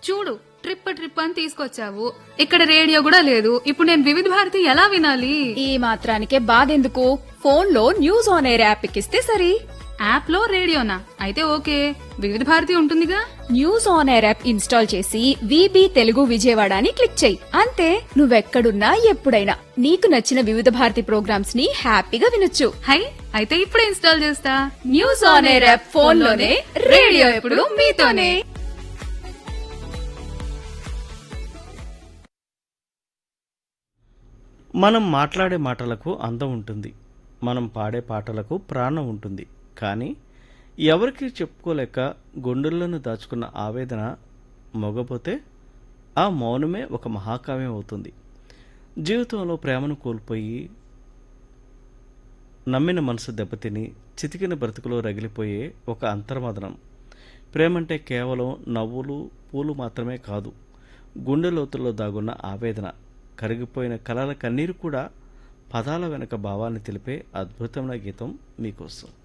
చూడు trip trip అని తీసుకొచ్చావు ఇక్కడ రేడియో కూడా లేదు ఇప్పుడు నేను వివిధ భారతి ఎలా వినాలి ఈ మాత్రానికే బాధెందుకు ఫోన్లో న్యూస్ ఆన్ ఎయిర్ యాప్ ఎక్కిస్తే సరి యాప్ లో రేడియోనా అయితే ఓకే వివిధ భారతి ఉంటుందిగా news on air app install చేసి విబి తెలుగు విజయవాడ అని క్లిక్ చేయి అంతే నువ్వెక్కడున్నా ఎప్పుడైనా నీకు నచ్చిన వివిధ భారతి ప్రోగ్రామ్స్ ని హ్యాపీగా వినొచ్చు హై అయితే ఇప్పుడే ఇన్స్టాల్ చేస్తా న్యూస్ ఆన్ ఎయిర్ యాప్ ఫోన్లోనే రేడియో ఎప్పుడు మీతోనే మనం మాట్లాడే మాటలకు అందం ఉంటుంది మనం పాడే పాటలకు ప్రాణం ఉంటుంది కానీ ఎవరికి చెప్పుకోలేక గుండెలను దాచుకున్న ఆవేదన మొగపోతే ఆ మౌనమే ఒక మహాకావ్యం అవుతుంది జీవితంలో ప్రేమను కోల్పోయి నమ్మిన మనసు దెబ్బతిని చితికిన బ్రతుకులో రగిలిపోయే ఒక అంతర్మదనం ప్రేమంటే కేవలం నవ్వులు పూలు మాత్రమే కాదు గుండె లోతుల్లో దాగున్న ఆవేదన కరిగిపోయిన కలల కన్నీరు కూడా పదాల వెనక భావాన్ని తెలిపే అద్భుతమైన గీతం మీకోసం